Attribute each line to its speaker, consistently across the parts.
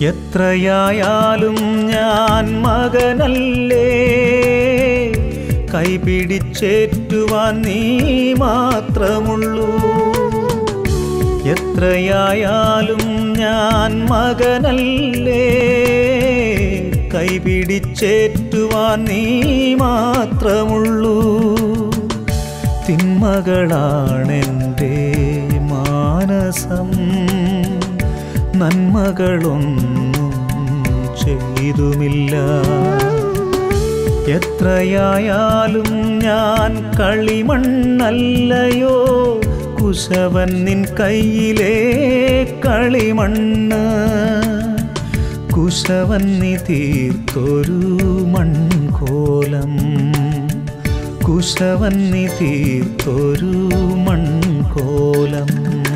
Speaker 1: എത്രയായാലും ഞാൻ മകനല്ലേ കൈപിടിച്ചേറ്റുവാൻ നീ മാത്രമുള്ളൂ എത്രയായാലും ഞാൻ മകനല്ലേ കൈപിടിച്ചേറ്റുവാൻ നീ മാത്രമുള്ളൂ തിന്മകളാണെൻ്റെ മാനസം നന്മകളൊന്നും ചെയ്തുമില്ല എത്രയായാലും ഞാൻ കളിമണ്ണല്ലയോ കുശവൻ നിൻ കയ്യിലെ കളിമണ്ണ് കുശവൻ നീ തീർത്തൊരു മൺകോലം കുശവൻ നീ തീർത്തൊരു മൺകോലം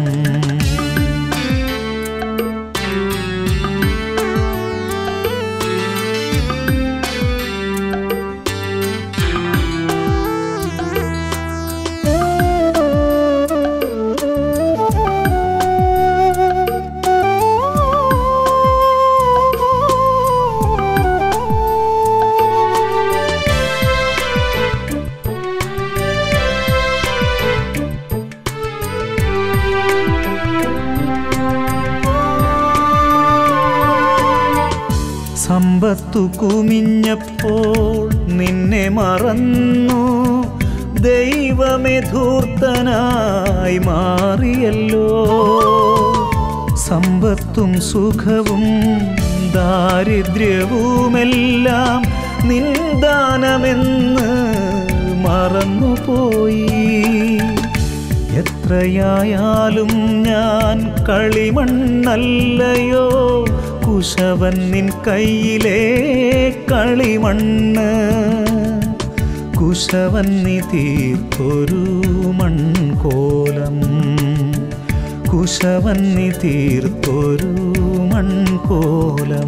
Speaker 1: സമ്പത്തു കുമിഞ്ഞപ്പോൾ നിന്നെ മറന്നു ദൈവമേ ധൂർത്തനായി മാറിയല്ലോ സമ്പത്തും സുഖവും ദാരിദ്ര്യവുമെല്ലാം നിന്ദാനമെന്ന് മറന്നുപോയി എത്രയായാലും ഞാൻ കളിമണ്ണല്ലയോ കുശവൻ നിൻ കയ്യിലെ കളിമണ്ണ് കുശവൻ നീ തീർത്തൊരു മൺകോലം കുശവൻ നീ തീർത്തൊരു മൺകോലം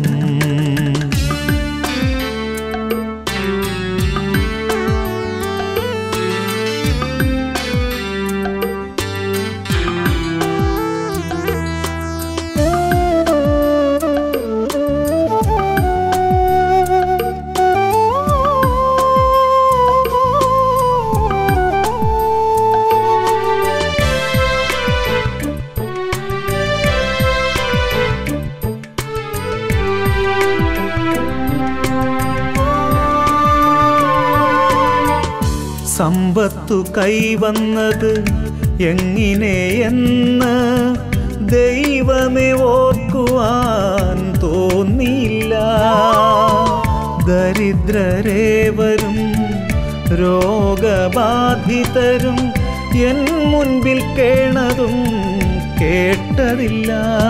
Speaker 1: സമ്പത്തു കൈവന്നത് എങ്ങിനെയെന്ന് ദൈവമേ ഓർക്കുവാൻ തോന്നിയില്ല ദരിദ്രരേവരും രോഗബാധിതരും എൻ മുൻപിൽ കേണതും കേട്ടതില്ല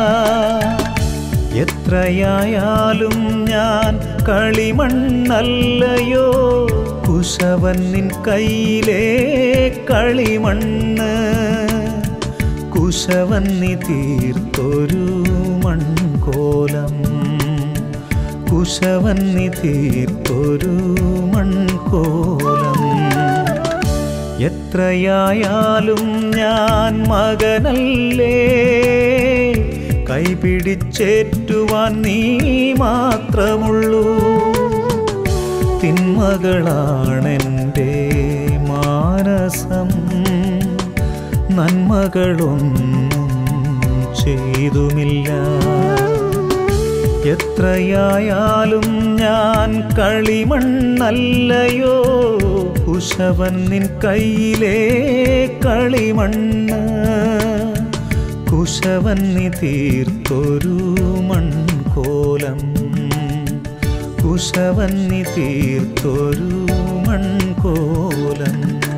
Speaker 1: എത്രയായാലും ഞാൻ കളിമണ്ണല്ലയോ കുശവൻ നിൻ കയ്യിലെ കളിമണ്ണ് കുശവൻ നീ തീർത്തൊരു മൺകോലം കുശവൻ നീ തീർത്തൊരു മൺകോലം എത്രയായാലും ഞാൻ മകനല്ലേ കൈപിടിച്ചേറ്റുവാൻ നീ മാത്രമുള്ളൂ തിന്മകളാണെൻ്റെ മാനസം നന്മകളൊന്നും ചെയ്തുമില്ല എത്രയായാലും ഞാൻ കളിമണ്ണല്ലയോ കുശവൻ നിൻ കയ്യിലെ കളിമണ്ണ് കുശവൻ നീ തീർത്തൊരു മൺകോലം കുശവൻ നീ തീർത്തൊരു മൺകോലം